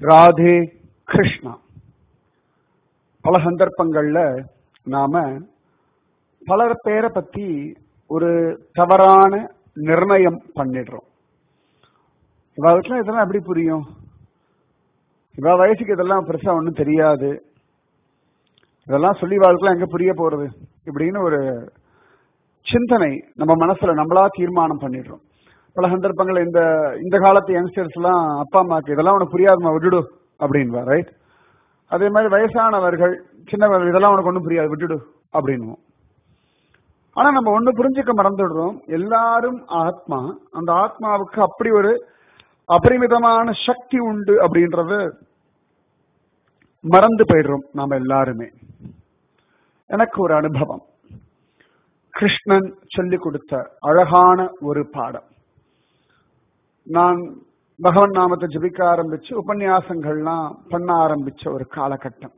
ராதே கிருஷ்ணா பல சந்தர்ப்பங்கள்ல நாம பலர் பேரை பத்தி ஒரு தவறான நிர்ணயம் பண்ணிடுறோம் இவாளுக்குலாம் இதெல்லாம் எப்படி புரியும் இவ வயசுக்கு இதெல்லாம் பெருசா ஒன்றும் தெரியாது இதெல்லாம் சொல்லி வாழ்க்கைலாம் எங்க புரிய போறது இப்படின்னு ஒரு சிந்தனை நம்ம மனசுல நம்மளா தீர்மானம் பண்ணிடுறோம் பல சந்தர்ப்பங்கள் இந்த இந்த காலத்து யங்ஸ்டர்ஸ் எல்லாம் அப்பா அம்மாக்கு இதெல்லாம் உனக்கு புரியாதுமா விட்டுடு அப்படின்வா ரைட் அதே மாதிரி வயசானவர்கள் சின்னவர்கள் இதெல்லாம் உனக்கு ஒன்றும் புரியாது விட்டுடு அப்படின்வோம் ஆனா நம்ம ஒண்ணு புரிஞ்சுக்க மறந்துடுறோம் எல்லாரும் ஆத்மா அந்த ஆத்மாவுக்கு அப்படி ஒரு அபரிமிதமான சக்தி உண்டு அப்படின்றத மறந்து போயிடுறோம் நாம எல்லாருமே எனக்கு ஒரு அனுபவம் கிருஷ்ணன் சொல்லிக் கொடுத்த அழகான ஒரு பாடம் நான் பகவன் நாமத்தை ஜபிக்க ஆரம்பிச்சு உபன்யாசங்கள்லாம் பண்ண ஆரம்பிச்ச ஒரு காலகட்டம்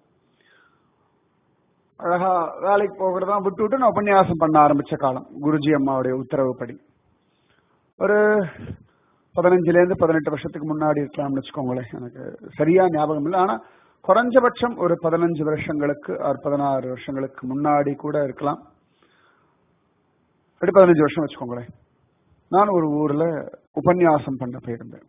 அழகா வேலைக்கு போகிறதா விட்டு விட்டு நான் உபன்யாசம் பண்ண ஆரம்பிச்ச காலம் குருஜி அம்மாவுடைய உத்தரவுப்படி ஒரு பதினஞ்சுல இருந்து பதினெட்டு வருஷத்துக்கு முன்னாடி இருக்கலாம்னு வச்சுக்கோங்களேன் எனக்கு சரியா ஞாபகம் இல்லை ஆனா குறைஞ்சபட்சம் ஒரு பதினஞ்சு வருஷங்களுக்கு ஒரு பதினாறு வருஷங்களுக்கு முன்னாடி கூட இருக்கலாம் அப்படி பதினஞ்சு வருஷம் வச்சுக்கோங்களேன் நான் ஒரு ஊர்ல உபன்யாசம் பண்ண போயிருந்தேன்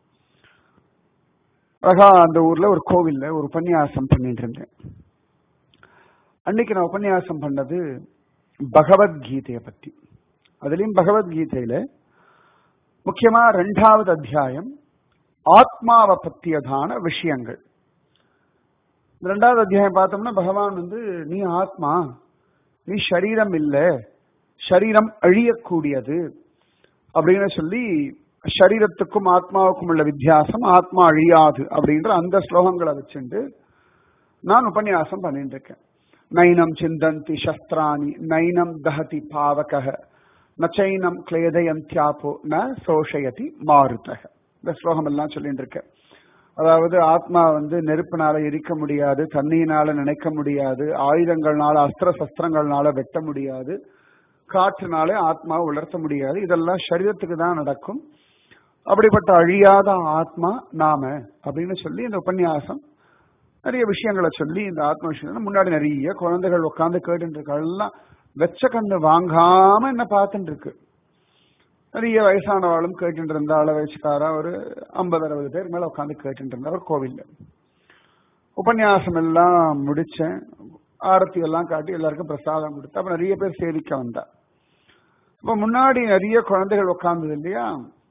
அழகா அந்த ஊர்ல ஒரு கோவில்ல ஒரு உபன்யாசம் பண்ணிட்டு இருந்தேன் அன்னைக்கு நான் உபன்யாசம் பண்ணது பகவத்கீதையை பத்தி அதுலயும் பகவத்கீதையில முக்கியமா ரெண்டாவது அத்தியாயம் ஆத்மாவை பத்தியதான விஷயங்கள் ரெண்டாவது அத்தியாயம் பார்த்தோம்னா பகவான் வந்து நீ ஆத்மா நீ சரீரம் இல்ல சரீரம் அழியக்கூடியது அப்படின்னு சொல்லி சரீரத்துக்கும் ஆத்மாவுக்கும் உள்ள வித்தியாசம் ஆத்மா அழியாது அப்படின்ற அந்த ஸ்லோகங்களை வச்சுட்டு நான் உபன்யாசம் பண்ணிட்டு இருக்கேன் நைனம் சிந்தந்தி சஸ்திராணி நைனம் தஹதி பாவக நச்சைனம் கிளேதயந்தியாப்போ ந சோஷயதி மாருதக இந்த ஸ்லோகம் எல்லாம் சொல்லிட்டு இருக்கேன் அதாவது ஆத்மா வந்து நெருப்பினால எரிக்க முடியாது தண்ணியினால நினைக்க முடியாது ஆயுதங்கள்னால அஸ்திர சஸ்திரங்கள்னால வெட்ட முடியாது காற்றுனாலே ஆத்மாவை உலர்த்த முடியாது இதெல்லாம் சரீரத்துக்கு தான் நடக்கும் அப்படிப்பட்ட அழியாத ஆத்மா நாம அப்படின்னு சொல்லி இந்த உபன்யாசம் நிறைய விஷயங்களை சொல்லி இந்த ஆத்ம விஷயம் முன்னாடி நிறைய குழந்தைகள் உட்காந்து கேட்டு இருக்க எல்லாம் வெச்ச கண்ணு வாங்காம என்ன பார்த்துட்டு இருக்கு நிறைய வயசானவாளும் கேட்டு இருந்தா அள வயசுக்காரா ஒரு ஐம்பது அறுபது பேர் மேல உட்காந்து கேட்டு இருந்தா ஒரு கோவில்ல உபன்யாசம் எல்லாம் முடிச்சேன் ஆரத்தி எல்லாம் காட்டி எல்லாருக்கும் பிரசாதம் கொடுத்து அப்ப நிறைய பேர் சேவிக்க வந்தா அப்ப முன்னாடி நிறைய குழந்தைகள் உட்கார்ந்தது இல்லையா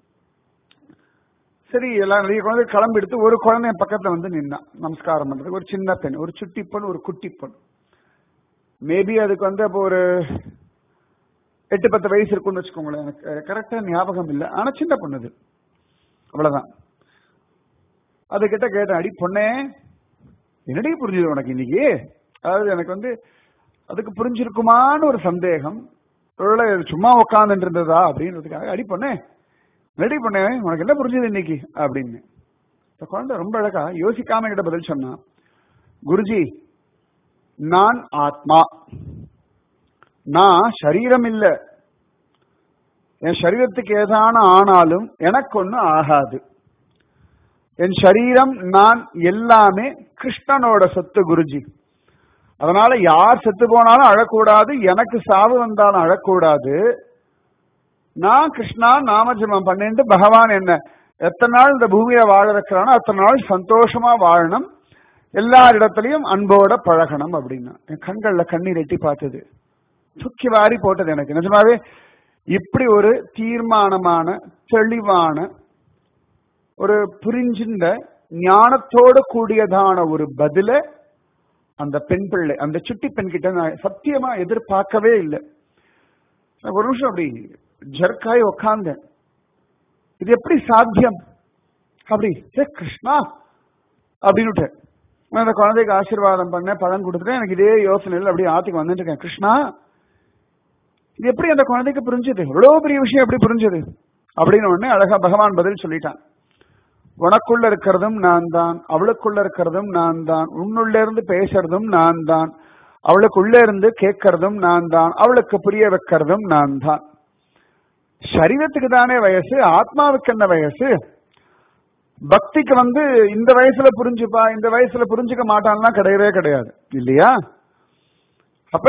சரி எல்லாம் நிறைய குழந்தை கிளம்பி எடுத்து ஒரு குழந்தை என் பக்கத்துல வந்து நின்னான் நமஸ்காரம் பண்றதுக்கு ஒரு சின்ன பெண் ஒரு சுட்டி பொண்ணு ஒரு குட்டி பொண்ணு மேபி அதுக்கு வந்து அப்போ ஒரு எட்டு பத்து வயசு இருக்கும்னு வச்சுக்கோங்களேன் எனக்கு கரெக்டா ஞாபகம் இல்லை ஆனா சின்ன பொண்ணுது அவ்வளவுதான் அது கிட்ட கேட்டேன் அடி பொண்ணே என்னடி புரிஞ்சுது உனக்கு இன்னைக்கு அதாவது எனக்கு வந்து அதுக்கு புரிஞ்சிருக்குமான்னு ஒரு சந்தேகம் ஒருவேளை சும்மா உட்காந்துட்டு இருந்ததா அப்படின்றதுக்காக அடி பொண்ணே ரெடி பண்ண உனக்கு என்ன புரிஞ்சது இன்னைக்கு அப்படின்னு இந்த குழந்தை ரொம்ப அழகா யோசிக்காம கிட்ட பதில் சொன்னா குருஜி நான் ஆத்மா நான் சரீரம் இல்ல என் சரீரத்துக்கு ஏதான ஆனாலும் எனக்கு ஒண்ணு ஆகாது என் சரீரம் நான் எல்லாமே கிருஷ்ணனோட சொத்து குருஜி அதனால யார் செத்து போனாலும் அழக்கூடாது எனக்கு சாவு வந்தாலும் அழக்கூடாது நான் கிருஷ்ணா நாமஜபம் பண்ணிட்டு பகவான் என்ன எத்தனை நாள் இந்த பூமியில வாழ வைக்கிறானோ அத்தனை நாள் சந்தோஷமா வாழணும் எல்லா இடத்துலயும் அன்போட பழகணும் அப்படின்னா என் கண்கள்ல கண்ணீர் எட்டி பார்த்தது தூக்கி வாரி போட்டது எனக்கு நிஜமாவே இப்படி ஒரு தீர்மானமான தெளிவான ஒரு புரிஞ்சின்ற ஞானத்தோட கூடியதான ஒரு பதில அந்த பெண் பிள்ளை அந்த சுட்டி பெண் கிட்ட நான் சத்தியமா எதிர்பார்க்கவே இல்லை ஒரு நிமிஷம் அப்படி ஜர்க்காய் உக்காந்தேன் இது எப்படி சாத்தியம் அப்படி ஏ கிருஷ்ணா அப்படின்னு அந்த குழந்தைக்கு ஆசீர்வாதம் பண்ணேன் பழம் கொடுத்துட்டேன் எனக்கு இதே யோசனையில் அப்படியே ஆத்துக்கு வந்துட்டு இருக்கேன் கிருஷ்ணா இது எப்படி அந்த குழந்தைக்கு புரிஞ்சது எவ்வளவு பெரிய விஷயம் எப்படி புரிஞ்சது அப்படின்னு உடனே அழகா பகவான் பதில் சொல்லிட்டான் உனக்குள்ள இருக்கிறதும் நான் தான் அவளுக்குள்ள இருக்கிறதும் நான் தான் உன்னுள்ள இருந்து பேசுறதும் நான் தான் அவளுக்கு உள்ள இருந்து கேட்கறதும் நான் தான் அவளுக்கு புரிய வைக்கிறதும் நான் தான் சரீரத்துக்கு தானே வயசு ஆத்மாவுக்கு என்ன வயசு பக்திக்கு வந்து இந்த வயசுல புரிஞ்சுப்பா இந்த வயசுல புரிஞ்சுக்க மாட்டான்னா கிடையவே கிடையாது இல்லையா அப்ப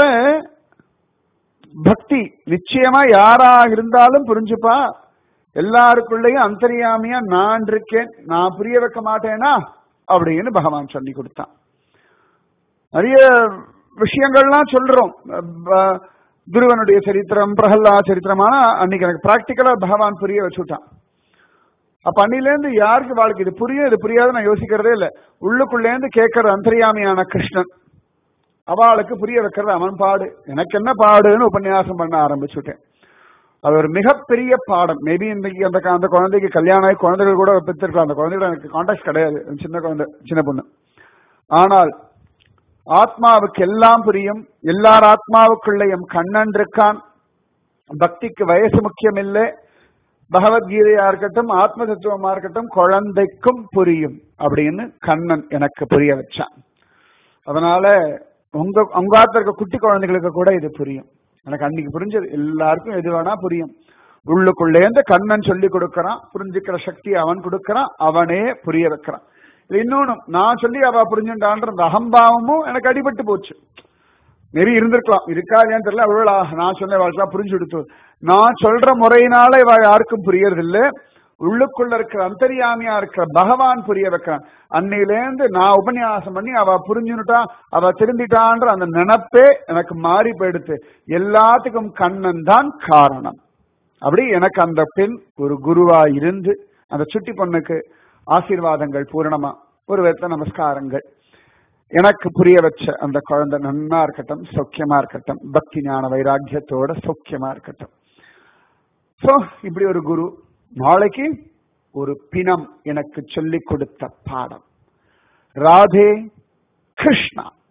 பக்தி நிச்சயமா யாரா இருந்தாலும் புரிஞ்சுப்பா எல்லாருக்குள்ளேயும் அந்தரியாமியா நான் இருக்கேன் நான் புரிய வைக்க மாட்டேனா அப்படின்னு பகவான் சொல்லி கொடுத்தான் நிறைய விஷயங்கள்லாம் சொல்றோம் ப- துருவனுடைய சரித்திரம் பிரகல்லா சரித்திரமான அன்னைக்கு எனக்கு பிராக்டிக்கலா பகவான் புரிய வச்சுட்டான் அப்ப அன்னிலேருந்து யாருக்கு வாழ்க்கை இது புரியும் இது புரியாது நான் யோசிக்கிறதே இல்லை உள்ளுக்குள்ளேருந்து கேட்கற அந்தரியாமியான கிருஷ்ணன் அவளுக்கு புரிய வைக்கிறது அவன் பாடு எனக்கு என்ன பாடுன்னு உபன்யாசம் பண்ண ஆரம்பிச்சுட்டேன் அது ஒரு மிகப்பெரிய பாடம் மேபி இன்னைக்கு அந்த அந்த குழந்தைக்கு கல்யாணம் ஆகி குழந்தைகள் கூட பெற்றிருக்கலாம் அந்த குழந்தையோட எனக்கு கான்டாக்ட் கிடையாது சின்ன குழந்தை சின்ன பொண்ணு ஆனால் ஆத்மாவுக்கு எல்லாம் புரியும் எல்லார் ஆத்மாவுக்குள்ளேயும் கண்ணன் இருக்கான் பக்திக்கு வயசு முக்கியம் இல்லை பகவத்கீதையா இருக்கட்டும் ஆத்ம தத்துவமா இருக்கட்டும் குழந்தைக்கும் புரியும் அப்படின்னு கண்ணன் எனக்கு புரிய வச்சான் அதனால உங்க உங்க ஆத்துல இருக்க குட்டி குழந்தைகளுக்கு கூட இது புரியும் எனக்கு அன்னைக்கு புரிஞ்சது எல்லாருக்கும் எது வேணா புரியும் உள்ளுக்குள்ளேந்து கண்ணன் சொல்லி கொடுக்கறான் புரிஞ்சுக்கிற சக்தி அவன் கொடுக்கறான் அவனே புரிய வைக்கிறான் இது இன்னொன்னு நான் சொல்லி அவ புரிஞ்சுட்டான்ற அந்த அகம்பாவமும் எனக்கு அடிபட்டு போச்சு நெறி இருந்திருக்கலாம் இருக்கா இல்லையான்னு தெரியல அவ்வளோ நான் சொன்ன வாழ்க்கை புரிஞ்சு கொடுத்து நான் சொல்ற முறையினால இவ யாருக்கும் புரியறதில்ல உள்ளுக்குள்ள இருக்கிற அந்தரியாமியா இருக்கிற பகவான் புரிய வைக்கிறான் அன்னையிலேருந்து நான் உபன்யாசம் பண்ணி அவ புரிஞ்சுனுட்டா அவ திருந்திட்டான்ற அந்த நினைப்பே எனக்கு மாறி போயிடுத்து எல்லாத்துக்கும் கண்ணன் தான் காரணம் அப்படி எனக்கு அந்த பெண் ஒரு குருவா இருந்து அந்த சுட்டி பொண்ணுக்கு ஆசீர்வாதங்கள் பூரணமா ஒரு விதத்த நமஸ்காரங்கள் எனக்கு புரிய வச்ச அந்த குழந்தை நன்னா இருக்கட்டும் சௌக்கியமா இருக்கட்டும் பக்தி ஞான வைராக்கியத்தோட சௌக்கியமா இருக்கட்டும் சோ இப்படி ஒரு குரு நாளைக்கு ஒரு பிணம் எனக்கு சொல்லிக் கொடுத்த பாடம் ராதே கிருஷ்ணா